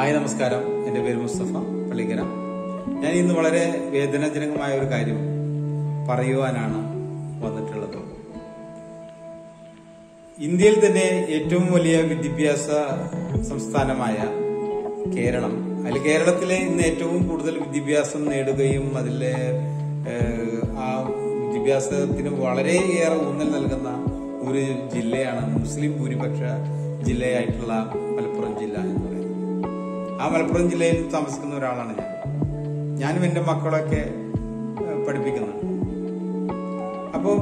Hi നമസ്കാരം എന്റെ പേര് മുസ്തഫ പള്ളിക്കര ഞാൻ ഇന്ന് വളരെ വേദനാജനകമായ ഒരു കാര്യം പറയുവാനാണ് വന്നിട്ടുള്ളത് ഇന്ത്യയിൽ തന്നെ ഏറ്റവും വലിയ വിദ്യാഭ്യാസ സംസ്ഥാനമായ കേരളം അതിൽ കേരളത്തിലെ ഇന്ന് ഏറ്റവും കൂടുതൽ വിദ്യാഭ്യാസം നേടുകയും അതിലെ ഏഹ്, ആ വിദ്യാഭ്യാസത്തിന് വളരെയേറെ ഊന്നൽ നൽകുന്ന ഒരു ജില്ലയാണ് മുസ്ലിം ഭൂരിപക്ഷ ജില്ലയായിട്ടുള്ള മലപ്പുറം ജില്ല എന്ന് പറയുന്നത് ആ മലപ്പുറം ജില്ലയിൽ താമസിക്കുന്ന ഒരാളാണ് ഞാൻ ഞാനും എന്റെ മക്കളൊക്കെ ഏഹ്, പഠിപ്പിക്കുന്നുണ്ട് അപ്പോ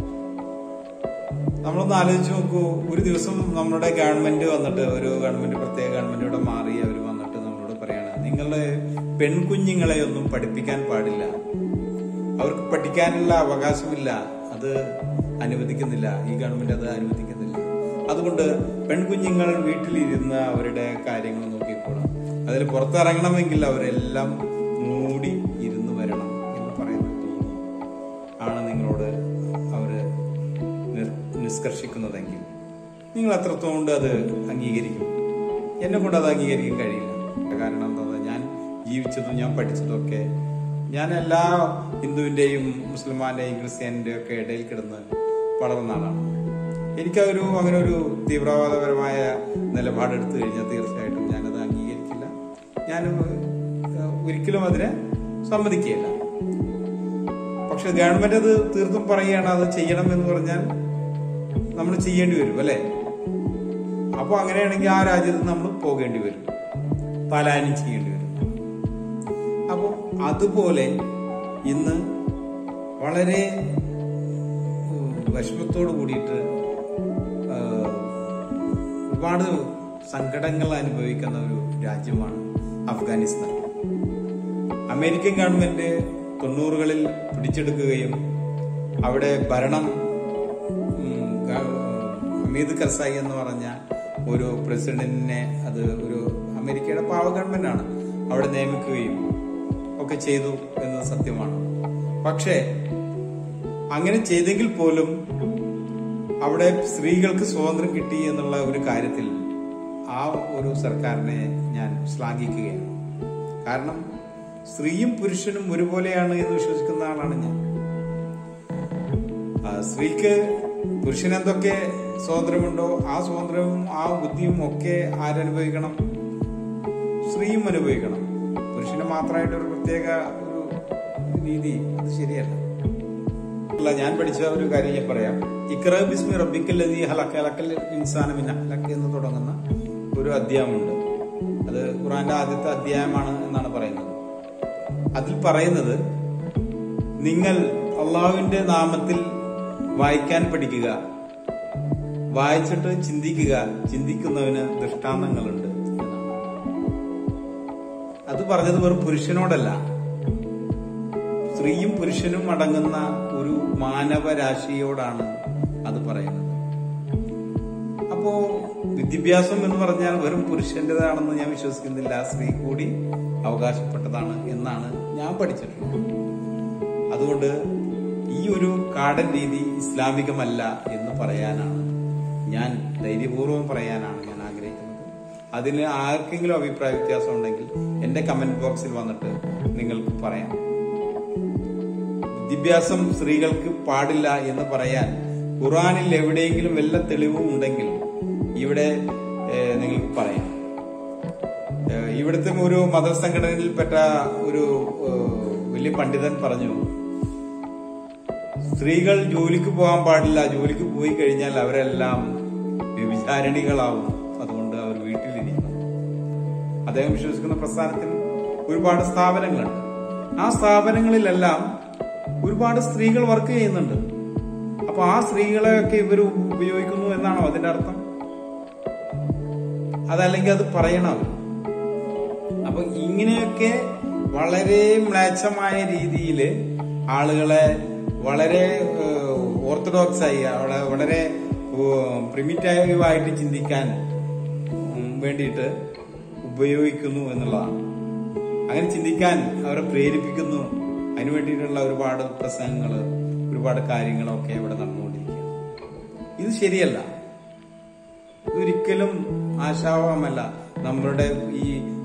നമ്മളൊന്ന് ആലോചിച്ച് നോക്കൂ ഒരു ദിവസം നമ്മുടെ ഗവൺമെന്റ് വന്നിട്ട് ഒരു ഗവൺമെന്റ് പ്രത്യേക ഗവൺമെന്റ് ഇവിടെ മാറി അവർ വന്നിട്ട് നമ്മളോട് പറയാണ് നിങ്ങളുടെ പെൺകുഞ്ഞുങ്ങളെ ഒന്നും പഠിപ്പിക്കാൻ പാടില്ല അവർക്ക് പഠിക്കാനുള്ള അവകാശമില്ല അത് അനുവദിക്കുന്നില്ല ഈ ഗവൺമെന്റ് അത് അനുവദിക്കുന്നില്ല അതുകൊണ്ട് പെൺകുഞ്ഞുങ്ങൾ വീട്ടിലിരുന്ന് അവരുടെ കാര്യങ്ങൾ നോക്കിക്കോളാം അതിൽ പുറത്തിറങ്ങണമെങ്കിൽ അവരെല്ലാം മൂടി ഇരുന്ന് വരണം എന്ന് പറയുന്ന രീതി ആണ് നിങ്ങളോട് അവര് നിർ- നിഷ്കർഷിക്കുന്നതെങ്കിൽ നിങ്ങൾ എത്രത്തോളം കൊണ്ട് അത് അംഗീകരിക്കും എന്നെ കൊണ്ട് അത് അംഗീകരിക്കാൻ കഴിയില്ല കാരണം എന്താ ഞാൻ ജീവിച്ചതും ഞാൻ പഠിച്ചതും ഒക്കെ ഞാൻ എല്ലാ ഹിന്ദുവിന്റെയും മുസ്ലിമാന്റെയും ക്രിസ്ത്യാനിന്റെയും ഒക്കെ ഇടയിൽ കിടന്ന് വളർന്ന ആളാണ് എനിക്കൊരു അങ്ങനെ ഒരു തീവ്രവാദപരമായ നിലപാടെടുത്തു കഴിഞ്ഞാൽ തീർച്ചയായിട്ടും ഞാനത് അംഗീകരിക്കില്ല ഞാൻ ഏഹ്, ഒരിക്കലും അതിനെ സമ്മതിക്കുകയില്ല പക്ഷെ ഗവൺമെന്റ് അത് തീർത്തും പറയുകയാണ് അത് ചെയ്യണം എന്ന് പറഞ്ഞാൽ നമ്മൾ ചെയ്യേണ്ടി വരും അല്ലെ അപ്പൊ അങ്ങനെയാണെങ്കിൽ ആ രാജ്യത്ത് നമ്മൾ പോകേണ്ടി വരും പലായനം ചെയ്യേണ്ടി വരും അപ്പൊ അതുപോലെ ഇന്ന് വളരെ ഉം, വിഷമത്തോട് കൂടിയിട്ട് ആ, ഒരുപാട് സങ്കടങ്ങൾ അനുഭവിക്കുന്ന ഒരു രാജ്യമാണ് അഫ്ഗാനിസ്ഥാൻ അമേരിക്കൻ ഗവൺമെന്റ് തൊണ്ണൂറുകളിൽ പിടിച്ചെടുക്കുകയും അവിടെ ഭരണം ഉം, ഗ- ഹമീദ് കർസായി എന്ന് പറഞ്ഞ ഒരു പ്രസിഡന്റിനെ അത് ഒരു അമേരിക്കയുടെ പാവ ഗവൺമെന്റാണ് അവിടെ നിയമിക്കുകയും ഒക്കെ ചെയ്തു എന്നത് സത്യമാണ് പക്ഷേ അങ്ങനെ ചെയ്തെങ്കിൽ പോലും അവിടെ സ്ത്രീകൾക്ക് സ്വാതന്ത്ര്യം കിട്ടി എന്നുള്ള ഒരു കാര്യത്തിൽ ആ ഒരു സർക്കാരിനെ ഞാൻ ശ്ലാഘിക്കുകയാണ് കാരണം സ്ത്രീയും പുരുഷനും ഒരുപോലെയാണ് എന്ന് വിശ്വസിക്കുന്ന ആളാണ് ഞാൻ ആ, സ്ത്രീക്ക് പുരുഷന് എന്തൊക്കെ സ്വാതന്ത്ര്യമുണ്ടോ ആ സ്വാതന്ത്ര്യവും ആ ബുദ്ധിയും ഒക്കെ ആരനുഭവിക്കണം സ്ത്രീയും അനുഭവിക്കണം പുരുഷന് മാത്രമായിട്ട് ഒരു പ്രത്യേക ഒരു രീതി അത് ശരിയല്ല അല്ല ഞാൻ പഠിച്ച ഒരു കാര്യം ഞാൻ പറയാം ഇക്ര ബിസ്മി റബ്ബിക്കല്ലതി ഹലക്ക ഹലക്കൽ ഇൻസാനമിന ഹലക്ക എന്ന് തുടങ്ങുന്ന ഒരു അധ്യായമുണ്ട് അത് ഖുറാന്റെ ആദ്യത്തെ അധ്യായമാണ് എന്നാണ് പറയുന്നത് അതിൽ പറയുന്നത് നിങ്ങൾ അള്ളാഹുവിന്റെ നാമത്തിൽ വായിക്കാൻ പഠിക്കുക വായിച്ചിട്ട് ചിന്തിക്കുക ചിന്തിക്കുന്നവന് ദൃഷ്ടാന്തങ്ങളുണ്ട് എന്നാണ്. അത് പറഞ്ഞത് വെറും പുരുഷനോടല്ല സ്ത്രീയും പുരുഷനും അടങ്ങുന്ന ഒരു മാനവരാശിയോടാണ് അത് പറയുന്നത് അപ്പോ വിദ്യാഭ്യാസം എന്ന് പറഞ്ഞാൽ വെറും പുരുഷന്റേതാണെന്ന് ഞാൻ വിശ്വസിക്കുന്നില്ല സ്ത്രീ കൂടി അവകാശപ്പെട്ടതാണ് എന്നാണ് ഞാൻ പഠിച്ചിട്ടുള്ളത് അതുകൊണ്ട് ഈ ഒരു കാടൻ രീതി ഇസ്ലാമികമല്ല എന്ന് പറയാനാണ് ഞാൻ ധൈര്യപൂർവ്വം പറയാനാണ് ഞാൻ ആഗ്രഹിക്കുന്നത് അതിന് ആർക്കെങ്കിലും അഭിപ്രായ വ്യത്യാസം ഉണ്ടെങ്കിൽ എന്റെ കമന്റ് ബോക്സിൽ വന്നിട്ട് നിങ്ങൾക്ക് പറയാം വിദ്യാഭ്യാസം സ്ത്രീകൾക്ക് പാടില്ല എന്ന് പറയാൻ ഖുറാനിൽ എവിടെയെങ്കിലും വല്ല തെളിവും ഉണ്ടെങ്കിൽ ഇവിടെ ഏഹ്, നിങ്ങൾക്ക് പറയാം ഏഹ്, ഇവിടുത്തെ ഒരു മതസംഘടനയിൽപ്പെട്ട ഒരു ഏഹ്, വലിയ പണ്ഡിതൻ പറഞ്ഞു സ്ത്രീകൾ ജോലിക്ക് പോകാൻ പാടില്ല ജോലിക്ക് പോയി കഴിഞ്ഞാൽ അവരെല്ലാം വ്യഭിചാരിണികളാവും അതുകൊണ്ട് അവർ വീട്ടിലിരിക്കണം അദ്ദേഹം വിശ്വസിക്കുന്ന പ്രസ്ഥാനത്തിൽ ഒരുപാട് സ്ഥാപനങ്ങളുണ്ട് ആ സ്ഥാപനങ്ങളിലെല്ലാം ഒരുപാട് സ്ത്രീകൾ വർക്ക് ചെയ്യുന്നുണ്ട് അപ്പൊ ആ സ്ത്രീകളെയൊക്കെ ഇവർ ഉപയോഗിക്കുന്നു എന്നാണോ അതിന്റെ അർത്ഥം അതല്ലെങ്കിൽ അത് പറയണം അവര്. അപ്പൊ ഇങ്ങനെയൊക്കെ വളരെ മ്ലേച്ഛമായ രീതിയിൽ ആളുകളെ വളരെ ഓർത്തഡോക്സ് ആയി അവളെ വളരെ പ്രിമിറ്റീവ് ആയിട്ട് ചിന്തിക്കാൻ ഉം, വേണ്ടിയിട്ട് ഉപയോഗിക്കുന്നു എന്നുള്ളതാണ് അങ്ങനെ ചിന്തിക്കാൻ അവരെ പ്രേരിപ്പിക്കുന്നു അതിനു വേണ്ടിയിട്ടുള്ള ഒരുപാട് പ്രസംഗങ്ങൾ ഒരുപാട് കാര്യങ്ങളൊക്കെ ഇവിടെ നടന്നുകൊണ്ടിരിക്കുകയാണ് ഇത് ശരിയല്ല ഇതൊരിക്കലും ആശാവഹമല്ല നമ്മളുടെ ഈ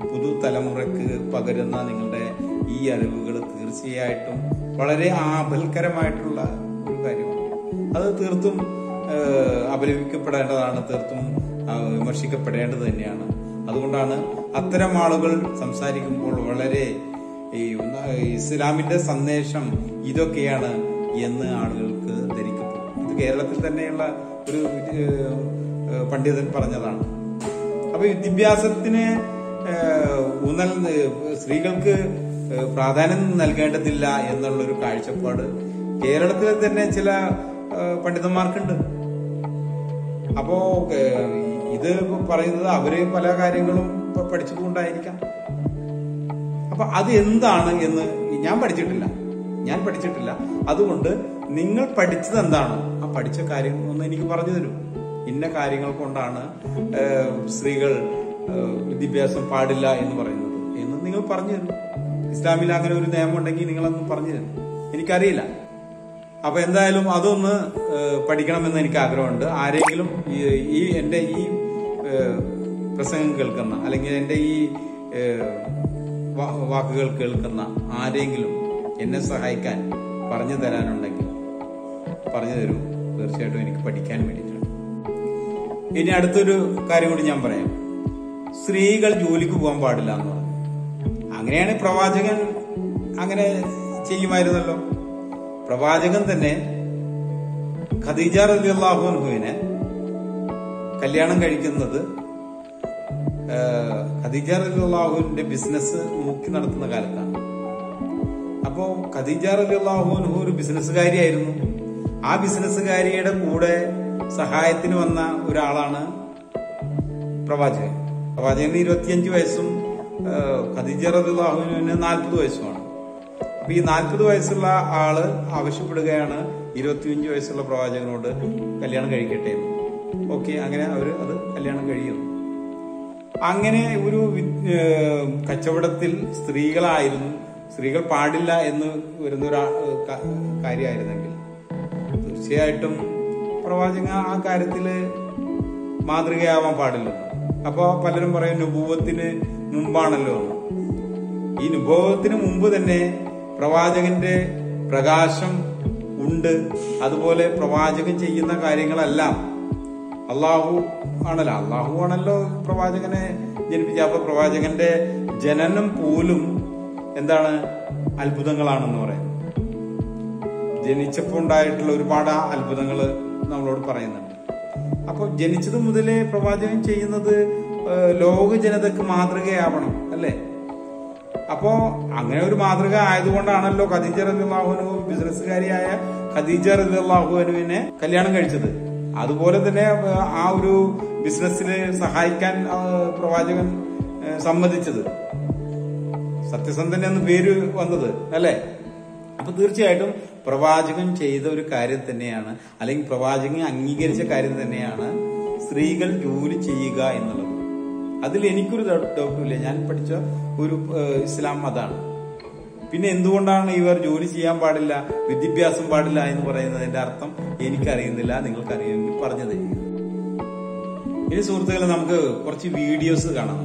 പുതുതലമുറക്ക് പകരുന്ന നിങ്ങളുടെ ഈ അറിവുകൾ തീർച്ചയായിട്ടും വളരെ ആപൽക്കരമായിട്ടുള്ള ഒരു കാര്യമാണ് അത് തീർത്തും ഏഹ്, അപലപിക്കപ്പെടേണ്ടതാണ് തീർത്തും ആ, വിമർശിക്കപ്പെടേണ്ടത് തന്നെയാണ് അതുകൊണ്ടാണ് അത്തരം ആളുകൾ സംസാരിക്കുമ്പോൾ വളരെ ഈ ഒന്ന് ഇസ്ലാമിന്റെ സന്ദേശം ഇതൊക്കെയാണ് എന്ന് ആളുകൾക്ക് ധരിക്കപ്പെടും ഇത് കേരളത്തിൽ തന്നെയുള്ള ഒരു ഏഹ്, ഏഹ്, പണ്ഡിതൻ പറഞ്ഞതാണ് അപ്പൊ വിദ്യാഭ്യാസത്തിന് ഏഹ്, ഊന്നൽ ഏഹ്, സ്ത്രീകൾക്ക് ഏഹ്, പ്രാധാന്യം നൽകേണ്ടതില്ല എന്നുള്ളൊരു കാഴ്ചപ്പാട് കേരളത്തിലെ തന്നെ ചില ഏഹ്, പണ്ഡിതന്മാർക്കുണ്ട് അപ്പോ ഏഹ്, ഇത് പറയുന്നത് അവര് പല കാര്യങ്ങളും ഇപ്പൊ പഠിച്ചതുകൊണ്ടായിരിക്കാം അപ്പൊ അത് എന്താണ് എന്ന് ഞാൻ പഠിച്ചിട്ടില്ല ഞാൻ പഠിച്ചിട്ടില്ല അതുകൊണ്ട് നിങ്ങൾ പഠിച്ചത് എന്താണോ ആ പഠിച്ച കാര്യം ഒന്ന് എനിക്ക് പറഞ്ഞു തരൂ ഇന്ന കാര്യങ്ങൾ കൊണ്ടാണ് ഏഹ്, സ്ത്രീകൾ ഏഹ്, വിദ്യാഭ്യാസം പാടില്ല എന്ന് പറയുന്നത് എന്ന് നിങ്ങൾ പറഞ്ഞു തരും ഇസ്ലാമിൽ അങ്ങനെ ഒരു നിയമം ഉണ്ടെങ്കിൽ നിങ്ങളൊന്ന് പറഞ്ഞു തരും എനിക്കറിയില്ല അപ്പൊ എന്തായാലും അതൊന്ന് ഏഹ്, പഠിക്കണമെന്ന് എനിക്ക് ആഗ്രഹമുണ്ട് ആരെങ്കിലും ഈ- ഈ എന്റെ ഈ ഏഹ്, പ്രസംഗം കേൾക്കുന്ന അല്ലെങ്കിൽ എന്റെ ഈ ഏഹ്, വാ- വാക്കുകൾ കേൾക്കുന്ന ആരെങ്കിലും എന്നെ സഹായിക്കാൻ പറഞ്ഞു തരാനുണ്ടെങ്കിൽ പറഞ്ഞു തരൂ തീർച്ചയായിട്ടും എനിക്ക് പഠിക്കാൻ വേണ്ടിയിട്ടാണ് ഇനി അടുത്തൊരു കാര്യം കൂടി ഞാൻ പറയാം സ്ത്രീകൾ ജോലിക്ക് പോകാൻ പാടില്ല എന്ന് പറഞ്ഞു അങ്ങനെയാണ് പ്രവാചകൻ അങ്ങനെ ചെയ്യുമായിരുന്നല്ലോ പ്രവാചകൻ തന്നെ ഖദീജ റലിയല്ലാഹുവിനെ കല്യാണം കഴിക്കുന്നത് ഏഹ്, ഖദീജ റലിയല്ലാഹുവിന്റെ ബിസിനസ് നോക്കി നടത്തുന്ന കാലത്താണ് അപ്പോ ഖദീജ റലിയല്ലാഹുവിന് ഒരു ബിസിനസ്സുകാരിയായിരുന്നു ആ ബിസിനസ്സുകാരിയുടെ കൂടെ സഹായത്തിന് വന്ന ഒരാളാണ് പ്രവാചകൻ പ്രവാചകന് ഇരുപത്തിയഞ്ച് വയസ്സും ഏഹ്, ഖദീജ റലിയല്ലാഹുവിന് നാൽപ്പത് വയസ്സുമാണ് അപ്പൊ ഈ നാൽപ്പത് വയസ്സുള്ള ആള് ആവശ്യപ്പെടുകയാണ് ഇരുപത്തിയഞ്ച് വയസ്സുള്ള പ്രവാചകനോട് കല്യാണം കഴിക്കട്ടെ എന്ന് ഓക്കെ അങ്ങനെ അവര് അത് കല്യാണം കഴിയുന്നു അങ്ങനെ ഒരു വി- ഏഹ് കച്ചവടത്തിൽ സ്ത്രീകളായിരുന്നു സ്ത്രീകൾ പാടില്ല എന്ന് വരുന്ന ഒരു കാര്യമായിരുന്നെങ്കിൽ തീർച്ചയായിട്ടും പ്രവാചക ആ കാര്യത്തില് മാതൃകയാവാൻ പാടില്ലല്ലോ അപ്പൊ പലരും പറയും നുഭൂവത്തിന് മുമ്പാണല്ലോ എന്ന് ഈ നുഭവത്തിന് മുമ്പ് തന്നെ പ്രവാചകന്റെ പ്രകാശം ഉണ്ട് അതുപോലെ പ്രവാചകൻ ചെയ്യുന്ന കാര്യങ്ങളെല്ലാം അള്ളാഹു ആണല്ലോ അള്ളാഹു ആണല്ലോ പ്രവാചകനെ ജനിപ്പിച്ച അപ്പൊ പ്രവാചകന്റെ ജനനം പോലും എന്താണ് അത്ഭുതങ്ങളാണെന്ന് പറയുന്നത് ജനിച്ചപ്പോൾ ഉണ്ടായിട്ടുള്ള ഒരുപാട് അത്ഭുതങ്ങൾ നമ്മളോട് പറയുന്നുണ്ട് അപ്പൊ ജനിച്ചത് മുതലേ പ്രവാചകൻ ചെയ്യുന്നത് ഏഹ്, ലോക ജനതക്ക് മാതൃകയാവണം അല്ലേ അപ്പോ അങ്ങനെ ഒരു മാതൃക ആയതുകൊണ്ടാണല്ലോ ഖദീജ റലിള്ളാഹുനു ബിസിനസ്സുകാരിയായ ഖദീജ റലിള്ളാഹുനുവിനെ കല്യാണം കഴിച്ചത് അതുപോലെ തന്നെ ഏഹ്, ആ ഒരു ബിസിനസ്സിൽ സഹായിക്കാൻ ഏഹ്, പ്രവാചകൻ ഏഹ്, സമ്മതിച്ചത് സത്യസന്ധൻ എന്ന് പേര് വന്നത് അല്ലെ അപ്പൊ തീർച്ചയായിട്ടും പ്രവാചകൻ ചെയ്ത ഒരു കാര്യം തന്നെയാണ് അല്ലെങ്കിൽ പ്രവാചകൻ അംഗീകരിച്ച കാര്യം തന്നെയാണ് സ്ത്രീകൾ ജോലി ചെയ്യുക എന്നുള്ളത് അതിൽ എനിക്കൊരു ഡൗട്ടും ഇല്ല ഞാൻ പഠിച്ച ഒരു ഏഹ്, ഇസ്ലാം മതാണ് പിന്നെ എന്തുകൊണ്ടാണ് ഇവർ ജോലി ചെയ്യാൻ പാടില്ല വിദ്യാഭ്യാസം പാടില്ല എന്ന് പറയുന്നതിന്റെ അർത്ഥം എനിക്കറിയുന്നില്ല നിങ്ങൾക്ക് അറിയുമെങ്കിൽ പറഞ്ഞു തരിക ഇനി സുഹൃത്തുക്കളെ നമുക്ക് കുറച്ച് വീഡിയോസ് കാണാം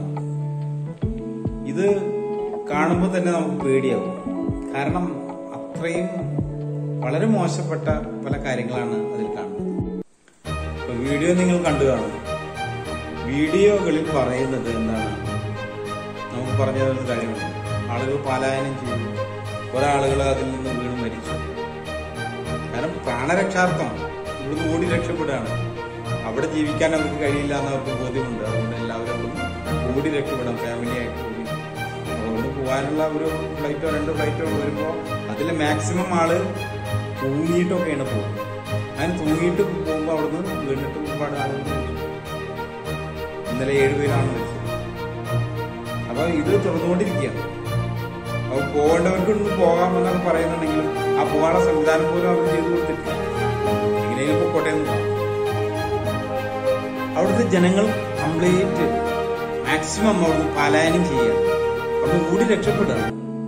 ഇത് കാണുമ്പോൾ തന്നെ നമുക്ക് പേടിയാവും കാരണം അത്രയും വളരെ മോശപ്പെട്ട പല കാര്യങ്ങളാണ് അതിൽ കാണുന്നത് ഇപ്പൊ വീഡിയോ നിങ്ങൾ കണ്ടു കാണും വീഡിയോകളിൽ പറയുന്നത് എന്താണ് നമുക്ക് പറഞ്ഞു തരുന്ന കാര്യമുണ്ട് ആളുകൾ പലായനം ചെയ്തു കുറെ ആളുകൾ അതിൽ നിന്ന് വീണ് മരിച്ചു കാരണം പ്രാണരക്ഷാർത്ഥം ഇവിടുന്ന് ഓടി രക്ഷപ്പെടുകയാണ് അവിടെ ജീവിക്കാൻ അവർക്ക് കഴിയില്ല എന്ന് അവർക്ക് ബോധ്യമുണ്ട് അതുകൊണ്ട് എല്ലാവരും അവിടുന്ന് ഓടി രക്ഷപ്പെടാം ഫാമിലി ആയിട്ട് ഓടി അതുകൊണ്ട് പോകാനുള്ള ഒരു ഫ്ലൈറ്റോ രണ്ട് ഫ്ലൈറ്റോ വരുമ്പോൾ അതിൽ മാക്സിമം ആള് തൂങ്ങിയിട്ടൊക്കെയാണ് പോകുന്നത് അങ്ങനെ തൂങ്ങിയിട്ട് പോകുമ്പോൾ അവിടുന്ന് വീണിട്ട് ഒരുപാട് ആളുകൾ മരിച്ചു ഇന്നലെ ഏഴുപേരാണ് മരിച്ചത് അപ്പൊ ഇത് തുറന്നുകൊണ്ടിരിക്കുകയാണ് അപ്പൊ പോകേണ്ടവർക്ക് ഇന്ന് പോകാമെന്നൊക്കെ പറയുന്നുണ്ടെങ്കിലും ആ പോകാനുള്ള സംവിധാനം പോലും അവർ ചെയ്തു കൊടുത്തിട്ടില്ല എങ്ങനെയും പൊക്കോട്ടെ എന്ന് പറഞ്ഞു. അവിടുത്തെ ജനങ്ങൾ കംപ്ലീറ്റ് മാക്സിമം അവിടുന്ന് പലായനം ചെയ്യുക അവിടുന്ന് കൂടി രക്ഷപ്പെടുക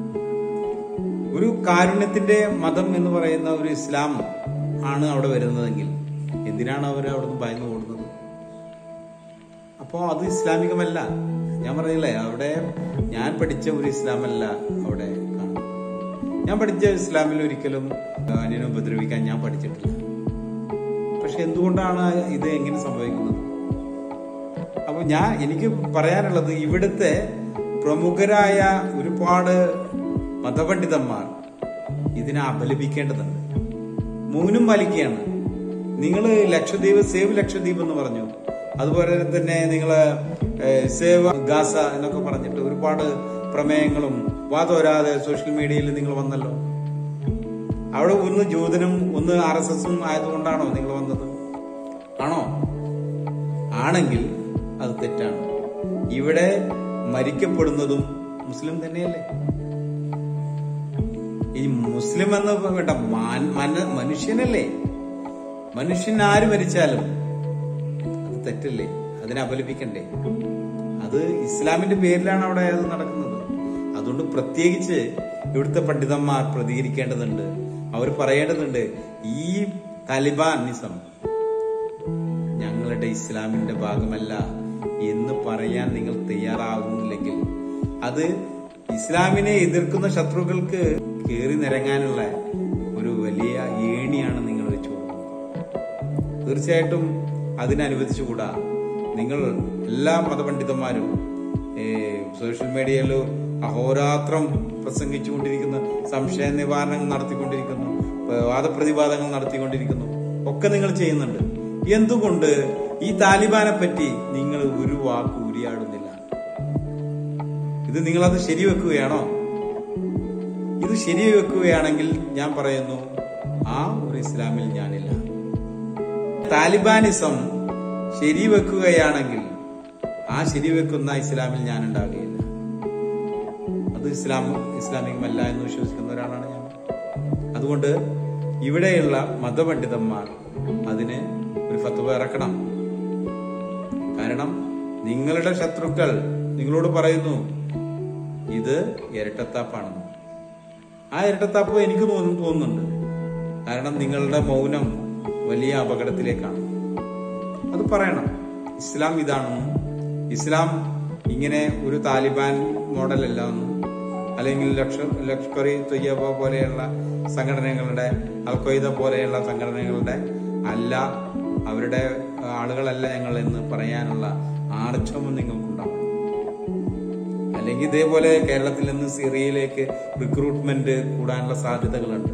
ഒരു കാരുണ്യത്തിന്റെ മതം എന്ന് പറയുന്ന ഒരു ഇസ്ലാം ആണ് അവിടെ വരുന്നതെങ്കിൽ എന്തിനാണ് അവർ അവിടുന്ന് ഭയന്ന് ഓടുന്നത് അപ്പോ അത് ഇസ്ലാമികമല്ല ഞാൻ പറഞ്ഞില്ലേ അവിടെ ഞാൻ പഠിച്ച ഒരു ഇസ്ലാമല്ല അവിടെ കാണുന്നത് ഞാൻ പഠിച്ച ഇസ്ലാമിൽ ഒരിക്കലും അന്യനെ ഉപദ്രവിക്കാൻ ഞാൻ പഠിച്ചിട്ടില്ല പക്ഷെ എന്തുകൊണ്ടാണ് ഇത് എങ്ങനെ സംഭവിക്കുന്നത് അപ്പൊ ഞാൻ എനിക്ക് പറയാനുള്ളത് ഇവിടുത്തെ പ്രമുഖരായ ഒരുപാട് മതപണ്ഡിതന്മാർ ഇതിനെ അപലപിക്കേണ്ടതുണ്ട് മൗനം പാലിക്കുകയാണ് നിങ്ങൾ ലക്ഷദ്വീപ് സേവ് ലക്ഷദ്വീപ് എന്ന് പറഞ്ഞു അതുപോലെ തന്നെ നിങ്ങൾ സേവ് ഗാസ എന്നൊക്കെ പറഞ്ഞിട്ട് ഒരുപാട് പ്രമേയങ്ങളും വാതോരാതെ സോഷ്യൽ മീഡിയയിൽ നിങ്ങൾ വന്നല്ലോ അവിടെ ഒന്ന് ജൂതനും ഒന്ന് ആർ എസ് എസും ആയതുകൊണ്ടാണോ നിങ്ങൾ വന്നത് ആണോ ആണെങ്കിൽ അത് തെറ്റാണ് ഇവിടെ മരിക്കപ്പെടുന്നതും മുസ്ലിം തന്നെയല്ലേ ഈ മുസ്ലിം എന്ന് വേണ്ട മാൻ- മന- മനുഷ്യനല്ലേ മനുഷ്യൻ ആര് മരിച്ചാലും അത് തെറ്റല്ലേ അതിനെ അപലപിക്കണ്ടേ അത് ഇസ്ലാമിന്റെ പേരിലാണ് അവിടെ അത് നടക്കുന്നത് അതുകൊണ്ട് പ്രത്യേകിച്ച് ഇവിടുത്തെ പണ്ഡിതന്മാർ പ്രതികരിക്കേണ്ടതുണ്ട് അവർ പറയേണ്ടതുണ്ട് ഈ താലിബാനിസം ഞങ്ങളുടെ ഇസ്ലാമിന്റെ ഭാഗമല്ല എന്ന് പറയാൻ നിങ്ങൾ തയ്യാറാകുന്നില്ലെങ്കിൽ അത് ഇസ്ലാമിനെ എതിർക്കുന്ന ശത്രുക്കൾക്ക് കയറി നിരങ്ങാനുള്ള ഒരു വലിയ ഏണിയാണ് നിങ്ങൾ വെച്ചു കൊടുക്കുന്നത് തീർച്ചയായിട്ടും അതിനനുവദിച്ചുകൂടാ നിങ്ങൾ എല്ലാ മതപണ്ഡിതന്മാരും ഏ, സോഷ്യൽ മീഡിയയിൽ അഹോരാത്രം പ്രസംഗിച്ചുകൊണ്ടിരിക്കുന്നു സംശയ നിവാരണങ്ങൾ നടത്തിക്കൊണ്ടിരിക്കുന്നു ഏ, വാദപ്രതിവാദങ്ങൾ നടത്തിക്കൊണ്ടിരിക്കുന്നു ഒക്കെ നിങ്ങൾ ചെയ്യുന്നുണ്ട് എന്തുകൊണ്ട് ഈ താലിബാനെ പറ്റി നിങ്ങൾ ഒരു വാക്ക് ഉരിയാടുന്നില്ല ഇത് നിങ്ങളത് ശരിവെക്കുകയാണോ ഇത് ശരിവെക്കുകയാണെങ്കിൽ ഞാൻ പറയുന്നു ആ ഒരു ഇസ്ലാമിൽ ഞാനില്ല താലിബാനിസം ശരിവെക്കുകയാണെങ്കിൽ ആ ശരിവെക്കുന്ന ഇസ്ലാമിൽ ഞാൻ ഉണ്ടാകുകയില്ല അത് ഇസ്ലാം ഇസ്ലാമികമല്ല എന്ന് വിശ്വസിക്കുന്ന ഒരാളാണ് ഞാൻ അതുകൊണ്ട് ഇവിടെയുള്ള മതപണ്ഡിതന്മാർ അതിന് ഒരു ഫത്വ ഇറക്കണം കാരണം നിങ്ങളുടെ ശത്രുക്കൾ നിങ്ങളോട് പറയുന്നു ഇത് ഇരട്ടത്താപ്പാണെന്ന് ആ ഇരട്ടത്താപ്പ് എനിക്ക് തോന്നു- തോന്നുന്നുണ്ട് കാരണം നിങ്ങളുടെ മൗനം വലിയ അപകടത്തിലേക്കാണ് അത് പറയണം ഇസ്ലാം ഇതാണെന്നും ഇസ്ലാം ഇങ്ങനെ ഒരു താലിബാൻ മോഡലല്ല എന്നും അല്ലെങ്കിൽ ലക്ഷ ലഷ്കർ ഇ തൊയ്യബ പോലെയുള്ള സംഘടനകളുടെ അൽഖ്വയ്ദ പോലെയുള്ള സംഘടനകളുടെ അല്ല അവരുടെ ആളുകളല്ല ഞങ്ങൾ എന്ന് പറയാനുള്ള ആർജവം നിങ്ങൾക്കുണ്ടാവും അല്ലെങ്കിൽ ഇതേപോലെ കേരളത്തിൽ നിന്ന് സിറിയയിലേക്ക് റിക്രൂട്ട്മെന്റ് കൂടാനുള്ള സാധ്യതകളുണ്ട്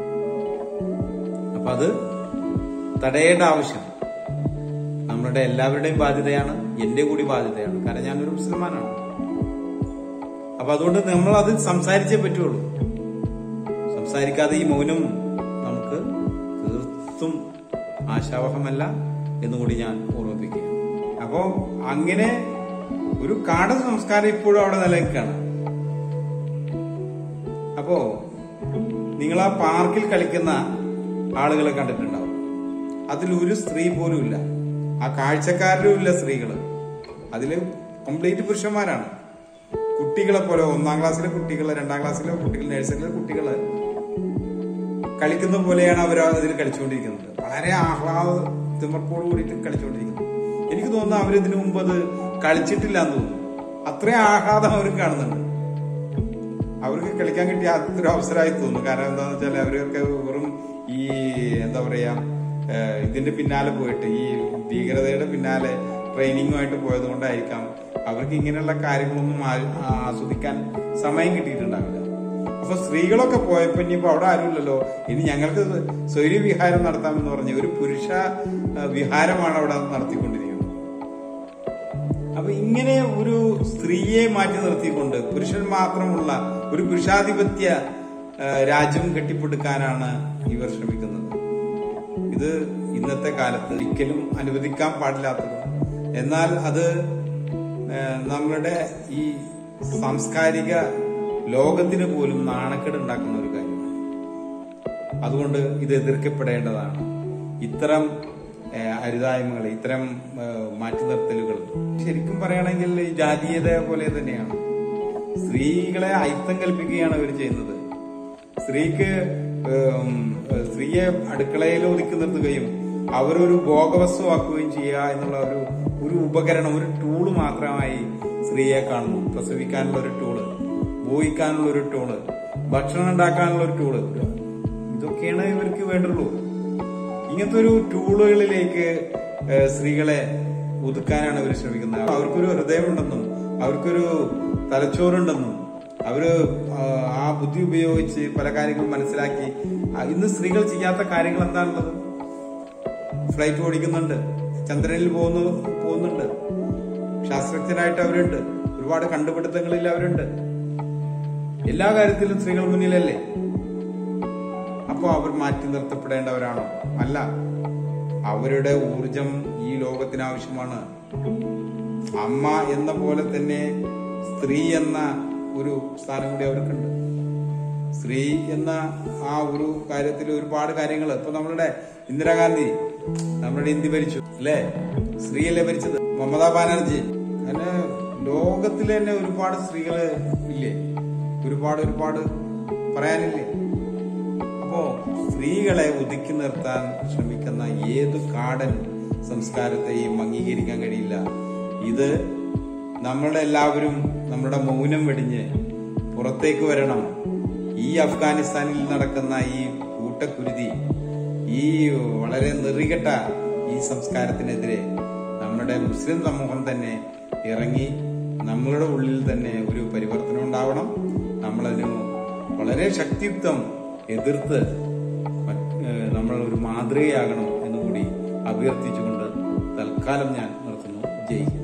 അപ്പൊ അത് തടയേണ്ട ആവശ്യം നമ്മളുടെ എല്ലാവരുടെയും ബാധ്യതയാണ് എന്റെ കൂടി ബാധ്യതയാണ് കാരണം ഞാനൊരു മുസ്ലിമാനാണ് അപ്പൊ അതുകൊണ്ട് നമ്മൾ അത് സംസാരിച്ചേ പറ്റുള്ളൂ സംസാരിക്കാതെ ഈ മൗനം നമുക്ക് തീർത്തും ആശാവഹമല്ല എന്നുകൂടി ഞാൻ ഓർമ്മിപ്പിക്കുക അപ്പോ അങ്ങനെ ഒരു കാടൻ സംസ്കാരം ഇപ്പോഴും അവിടെ നിലനിൽക്കുകയാണ് അപ്പോ നിങ്ങൾ ആ പാർക്കിൽ കളിക്കുന്ന ആളുകളെ കണ്ടിട്ടുണ്ടാവും അതിൽ ഒരു സ്ത്രീ പോലും ഇല്ല ആ കാഴ്ചക്കാരിലും ഇല്ല സ്ത്രീകള് അതില് കംപ്ലീറ്റ് പുരുഷന്മാരാണ് കുട്ടികളെ പോലെ ഒന്നാം ക്ലാസ്സിലെ കുട്ടികള് രണ്ടാം ക്ലാസ്സിലെ കുട്ടികൾ നഴ്സറിയിലെ കുട്ടികള് കളിക്കുന്ന പോലെയാണ് അവർ അതിൽ കളിച്ചുകൊണ്ടിരിക്കുന്നത് വളരെ ആഹ്ലാദ തിമർപ്പോട് കൂടിയിട്ട് കളിച്ചുകൊണ്ടിരിക്കുന്നത് എനിക്ക് തോന്നുന്നു അവരിതിനു മുമ്പ് അത് കളിച്ചിട്ടില്ല എന്ന് തോന്നുന്നു അത്രയും ആഹ്ലാദം അവർ കാണുന്നുണ്ട് അവർക്ക് കളിക്കാൻ കിട്ടിയ അതൊരു അവസരമായി തോന്നുന്നു കാരണം എന്താന്ന് വെച്ചാൽ അവരൊക്കെ വെറും ഈ എന്താ പറയാ ഏഹ് ഇതിന്റെ പിന്നാലെ പോയിട്ട് ഈ ഭീകരതയുടെ പിന്നാലെ ട്രെയിനിങ്ങുമായിട്ട് പോയത് കൊണ്ടായിരിക്കാം അവർക്ക് ഇങ്ങനെയുള്ള കാര്യങ്ങളൊന്നും ആ- ആസ്വദിക്കാൻ സമയം കിട്ടിയിട്ടുണ്ടാവില്ല അപ്പൊ സ്ത്രീകളൊക്കെ പോയപ്പോ ഇനിയിപ്പോ അവിടെ ആരുമില്ലല്ലോ ഇനി ഞങ്ങൾക്ക് സ്വൈര്യ വിഹാരം നടത്താമെന്ന് പറഞ്ഞ് ഒരു പുരുഷ ആ, വിഹാരമാണ് അവിടെ നടത്തിക്കൊണ്ടിരിക്കുന്നത് അപ്പൊ ഇങ്ങനെ ഒരു സ്ത്രീയെ മാറ്റി നിർത്തിക്കൊണ്ട് പുരുഷൻ മാത്രമുള്ള ഒരു പുരുഷാധിപത്യ ആ, രാജ്യം കെട്ടിപ്പടുക്കാനാണ് ഇവർ ശ്രമിക്കുന്നത് ഇത് ഇന്നത്തെ കാലത്ത് ഒരിക്കലും അനുവദിക്കാൻ പാടില്ലാത്തത് എന്നാൽ അത് ആ, നമ്മുടെ ഈ സാംസ്കാരിക ലോകത്തിന് പോലും നാണക്കേട് ഉണ്ടാക്കുന്ന ഒരു കാര്യമാണ് അതുകൊണ്ട് ഇത് എതിർക്കപ്പെടേണ്ടതാണ് ഇത്തരം ഏഹ്, അരുതായ്മകൾ ഇത്തരം ഏഹ്, മാറ്റി നിർത്തലുകൾ ശരിക്കും പറയുകയാണെങ്കിൽ ഈ ജാതീയത പോലെ തന്നെയാണ് സ്ത്രീകളെ അയിത്തം കൽപ്പിക്കുകയാണ് അവർ ചെയ്യുന്നത് സ്ത്രീക്ക് ഏം, സ്ത്രീയെ അടുക്കളയിൽ ഒതുക്കി നിർത്തുകയും അവരൊരു ഭോഗവസ്തുവാക്കുകയും ചെയ്യുക എന്നുള്ള ഒരു ഒരു ഉപകരണം ഒരു ടൂള് മാത്രമായി സ്ത്രീയെ കാണുന്നു പ്രസവിക്കാനുള്ള ഒരു ടൂള് ബോയിക്കാനുള്ള ഒരു ടൂള് ഭക്ഷണം ഉണ്ടാക്കാനുള്ള ഒരു ടൂള് ഇതൊക്കെയാണ് ഇവർക്ക് വേണ്ടുള്ളൂ ഇങ്ങനത്തെ ഒരു ടൂളുകളിലേക്ക് ഏഹ്, സ്ത്രീകളെ ഒതുക്കാനാണ് ഇവർ ശ്രമിക്കുന്നത് അവർക്കൊരു ഹൃദയമുണ്ടെന്നും അവർക്കൊരു തലച്ചോറുണ്ടെന്നും അവര് ആ, ആ ബുദ്ധി ഉപയോഗിച്ച് പല കാര്യങ്ങളും മനസ്സിലാക്കി ആ, ഇന്ന് സ്ത്രീകൾ ചെയ്യാത്ത കാര്യങ്ങൾ എന്താണുള്ളത് ഫ്ലൈറ്റ് ഓടിക്കുന്നുണ്ട് ചന്ദ്രനിൽ പോകുന്നു പോകുന്നുണ്ട് ശാസ്ത്രജ്ഞരായിട്ട് അവരുണ്ട് ഒരുപാട് കണ്ടുപിടുത്തങ്ങളിൽ അവരുണ്ട് എല്ലാ കാര്യത്തിലും സ്ത്രീകൾ മുന്നിലല്ലേ അപ്പോ അവർ മാറ്റി നിർത്തപ്പെടേണ്ടവരാണോ അല്ല അവരുടെ ഊർജം ഈ ലോകത്തിന് ആവശ്യമാണ് അമ്മ എന്ന പോലെ തന്നെ സ്ത്രീ എന്ന ഒരു സ്ഥാനം കൂടി അവർക്കുണ്ട് സ്ത്രീ എന്ന ആ ഒരു കാര്യത്തിൽ ഒരുപാട് കാര്യങ്ങൾ ഇപ്പൊ നമ്മളുടെ ഇന്ദിരാഗാന്ധി നമ്മുടെ ഇന്ത്യ ഭരിച്ചു അല്ലേ സ്ത്രീയല്ലേ ഭരിച്ചത് മമതാ ബാനർജി അങ്ങനെ ലോകത്തിൽ തന്നെ ഒരുപാട് സ്ത്രീകള് ഇല്ലേ ഒരുപാട് ഒരുപാട് പറയാനില്ലേ അപ്പോ സ്ത്രീകളെ ഒതുക്കി നിർത്താൻ ശ്രമിക്കുന്ന ഏത് കാടൻ സംസ്കാരത്തെയും അംഗീകരിക്കാൻ കഴിയില്ല ഇത് നമ്മളുടെ എല്ലാവരും നമ്മുടെ മൗനം വെടിഞ്ഞ് പുറത്തേക്ക് വരണം ഈ അഫ്ഗാനിസ്ഥാനിൽ നടക്കുന്ന ഈ കൂട്ടക്കുരുതി ഈ വളരെ നെറികെട്ട ഈ സംസ്കാരത്തിനെതിരെ നമ്മുടെ മുസ്ലിം സമൂഹം തന്നെ ഇറങ്ങി നമ്മളുടെ ഉള്ളിൽ തന്നെ ഒരു പരിവർത്തനം ഉണ്ടാവണം നമ്മളതിന് വളരെ ശക്തിയുക്തം എതിർത്ത് മറ്റ് ഏഹ് നമ്മൾ ഒരു മാതൃകയാകണം എന്നുകൂടി അഭ്യർത്ഥിച്ചുകൊണ്ട് തൽക്കാലം ഞാൻ നിർത്തുന്നു ജയ് ഹിന്ദ്